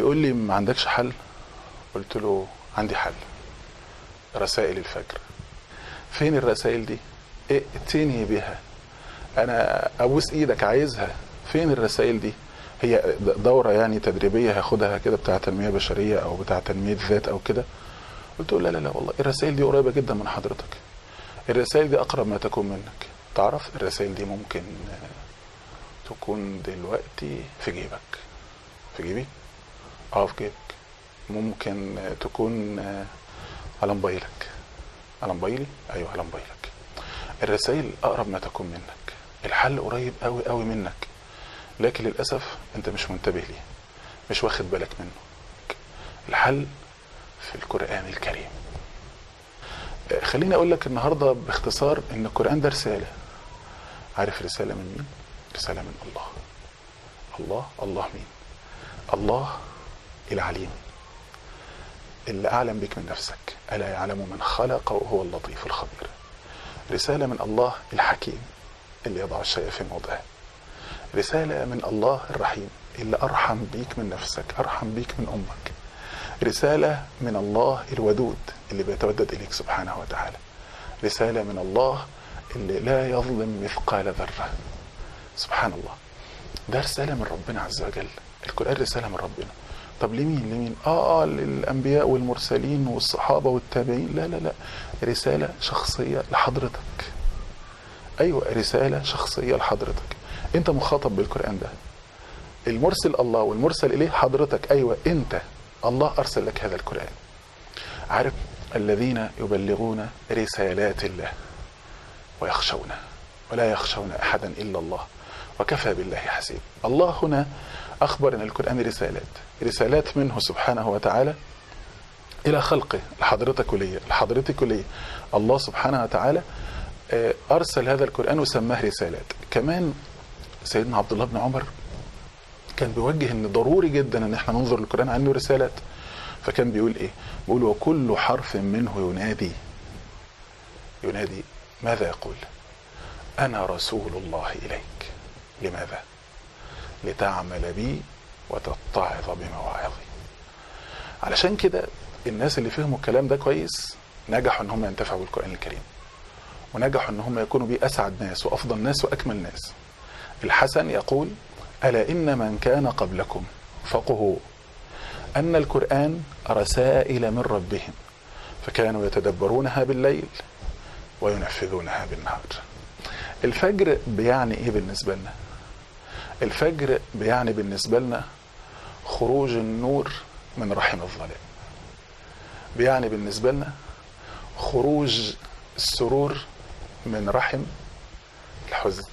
يقول لي ما عندكش حل قلت له عندي حل رسائل الفجر فين الرسائل دي ائتني بها انا ابوس ايدك عايزها فين الرسائل دي هي دورة يعني تدريبية هاخدها كده بتاع تنمية بشرية او بتاع تنمية ذات او كده قلت له لا لا لا والله الرسائل دي قريبة جدا من حضرتك الرسائل دي اقرب ما تكون منك تعرف الرسائل دي ممكن تكون دلوقتي في جيبك في جيبي اه في جيبك ممكن تكون على موبايلك على موبايلي ايوه على موبايلك الرسائل اقرب ما تكون منك الحل قريب قوي قوي منك لكن للاسف انت مش منتبه ليه مش واخد بالك منه الحل في القران الكريم خليني اقول لك النهارده باختصار ان القران ده رساله عارف رساله من مين رساله من الله الله الله مين الله العليم اللي أعلم بك من نفسك ألا يعلم من خلق وهو اللطيف الخبير رسالة من الله الحكيم اللي يضع الشيء في موضعه رسالة من الله الرحيم اللي أرحم بيك من نفسك أرحم بيك من أمك رسالة من الله الودود اللي بيتودد إليك سبحانه وتعالى رسالة من الله اللي لا يظلم مثقال ذرة سبحان الله ده رسالة من ربنا عز وجل القرآن رسالة من ربنا طب لمين لمين اه اه للانبياء والمرسلين والصحابه والتابعين لا لا لا رساله شخصيه لحضرتك ايوه رساله شخصيه لحضرتك انت مخاطب بالقران ده المرسل الله والمرسل اليه حضرتك ايوه انت الله ارسل لك هذا القران عارف الذين يبلغون رسالات الله ويخشونه ولا يخشون احدا الا الله وكفى بالله حسيب الله هنا أخبر أن القرآن رسالات رسالات منه سبحانه وتعالى إلى خلقه لحضرتك ولي لحضرتك ولي الله سبحانه وتعالى أرسل هذا القرآن وسماه رسالات كمان سيدنا عبد الله بن عمر كان بيوجه ان ضروري جدا ان احنا ننظر للقران عنه رسالات فكان بيقول ايه بيقول وكل حرف منه ينادي ينادي ماذا يقول انا رسول الله اليك لماذا لتعمل بي وتتعظ بمواعظي علشان كده الناس اللي فهموا الكلام ده كويس نجحوا ان هم ينتفعوا بالقران الكريم ونجحوا ان هم يكونوا بيه اسعد ناس وافضل ناس واكمل ناس الحسن يقول الا ان من كان قبلكم فقهوا ان القران رسائل من ربهم فكانوا يتدبرونها بالليل وينفذونها بالنهار الفجر بيعني ايه بالنسبه لنا الفجر بيعني بالنسبة لنا خروج النور من رحم الظلام بيعني بالنسبة لنا خروج السرور من رحم الحزن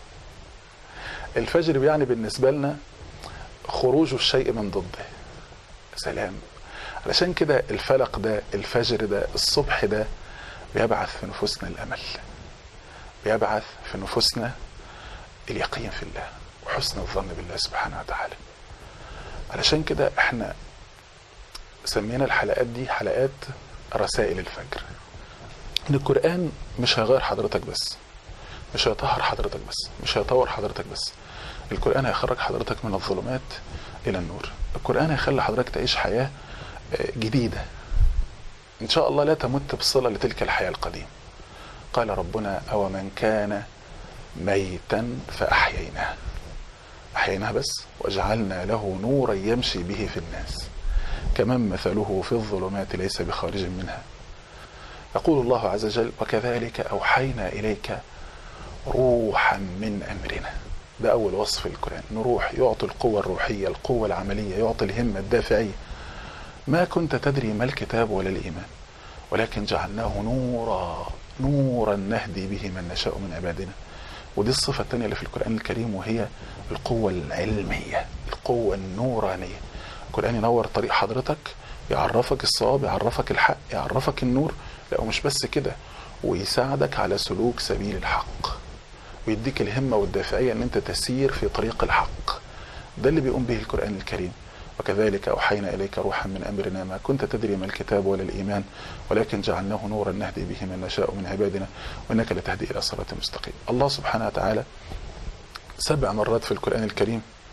الفجر بيعني بالنسبة لنا خروج الشيء من ضده سلام علشان كده الفلق ده الفجر ده الصبح ده بيبعث في نفوسنا الأمل بيبعث في نفوسنا اليقين في الله وحسن الظن بالله سبحانه وتعالى علشان كده احنا سمينا الحلقات دي حلقات رسائل الفجر ان القرآن مش هيغير حضرتك بس مش هيطهر حضرتك بس مش هيطور حضرتك بس القرآن هيخرج حضرتك من الظلمات إلى النور القرآن هيخلي حضرتك تعيش حياة جديدة إن شاء الله لا تمت بصلة لتلك الحياة القديمة قال ربنا أو من كان ميتا فأحييناه أحييناه بس وجعلنا له نورا يمشي به في الناس كمن مثله في الظلمات ليس بخارج منها يقول الله عز وجل وكذلك أوحينا إليك روحا من أمرنا ده أول وصف القرآن نروح يعطي القوة الروحية القوة العملية يعطي الهمة الدافعية ما كنت تدري ما الكتاب ولا الإيمان ولكن جعلناه نورا نورا نهدي به من نشاء من عبادنا ودي الصفة الثانية اللي في القرآن الكريم وهي القوة العلمية القوة النورانية القرآن ينور طريق حضرتك يعرفك الصواب يعرفك الحق يعرفك النور لا ومش بس كده ويساعدك على سلوك سبيل الحق ويديك الهمة والدافعية ان انت تسير في طريق الحق ده اللي بيقوم به القرآن الكريم وكذلك أوحينا إليك روحا من أمرنا ما كنت تدري ما الكتاب ولا الإيمان ولكن جعلناه نورا نهدي به من نشاء من عبادنا وإنك لتهدي إلى صراط مستقيم الله سبحانه وتعالى سبع مرات في القرآن الكريم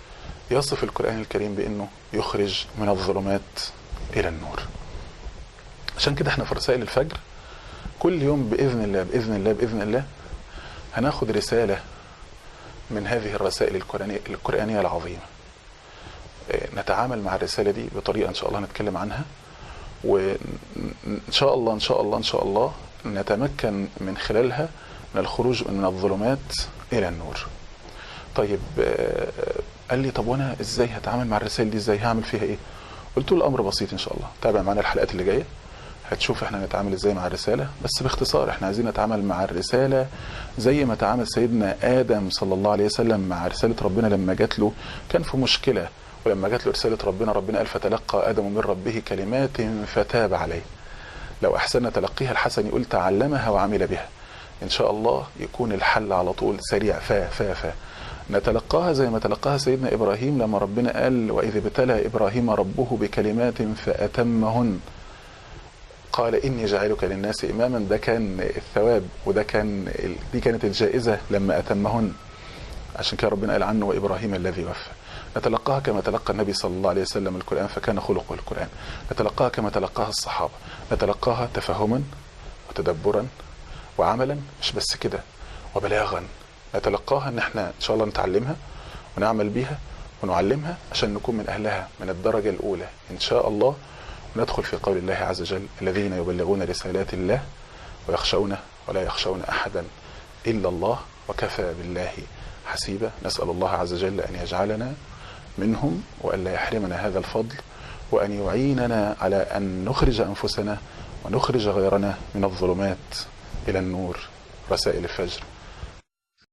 يصف القرآن الكريم بأنه يخرج من الظلمات إلى النور عشان كده احنا في رسائل الفجر كل يوم بإذن الله بإذن الله بإذن الله هناخد رسالة من هذه الرسائل القرآنية, القرآنية العظيمة نتعامل مع الرسالة دي بطريقة إن شاء الله نتكلم عنها وإن شاء الله إن شاء الله إن شاء الله نتمكن من خلالها من الخروج من الظلمات إلى النور طيب قال لي طب وانا ازاي هتعامل مع الرسائل دي ازاي هعمل فيها ايه قلت له الامر بسيط ان شاء الله تابع معانا الحلقات اللي جايه هتشوف احنا نتعامل ازاي مع الرساله بس باختصار احنا عايزين نتعامل مع الرساله زي ما تعامل سيدنا ادم صلى الله عليه وسلم مع رساله ربنا لما جات له كان في مشكله ولما جات له رساله ربنا ربنا قال فتلقى ادم من ربه كلمات فتاب عليه لو احسن تلقيها الحسن يقول تعلمها وعمل بها ان شاء الله يكون الحل على طول سريع فا فا فا نتلقاها زي ما تلقاها سيدنا ابراهيم لما ربنا قال واذ ابتلى ابراهيم ربه بكلمات فاتمهن قال اني جاعلك للناس اماما ده كان الثواب وده كان دي كانت الجائزه لما اتمهن عشان كده ربنا قال عنه وابراهيم الذي وفى نتلقاها كما تلقى النبي صلى الله عليه وسلم القران فكان خلقه القران نتلقاها كما تلقاها الصحابه نتلقاها تفهما وتدبرا وعملا مش بس كده وبلاغا نتلقاها ان احنا ان شاء الله نتعلمها ونعمل بيها ونعلمها عشان نكون من اهلها من الدرجه الاولى ان شاء الله وندخل في قول الله عز وجل الذين يبلغون رسالات الله ويخشونه ولا يخشون احدا الا الله وكفى بالله حسيبا نسال الله عز وجل ان يجعلنا منهم وان لا يحرمنا هذا الفضل وان يعيننا على ان نخرج انفسنا ونخرج غيرنا من الظلمات الى النور رسائل الفجر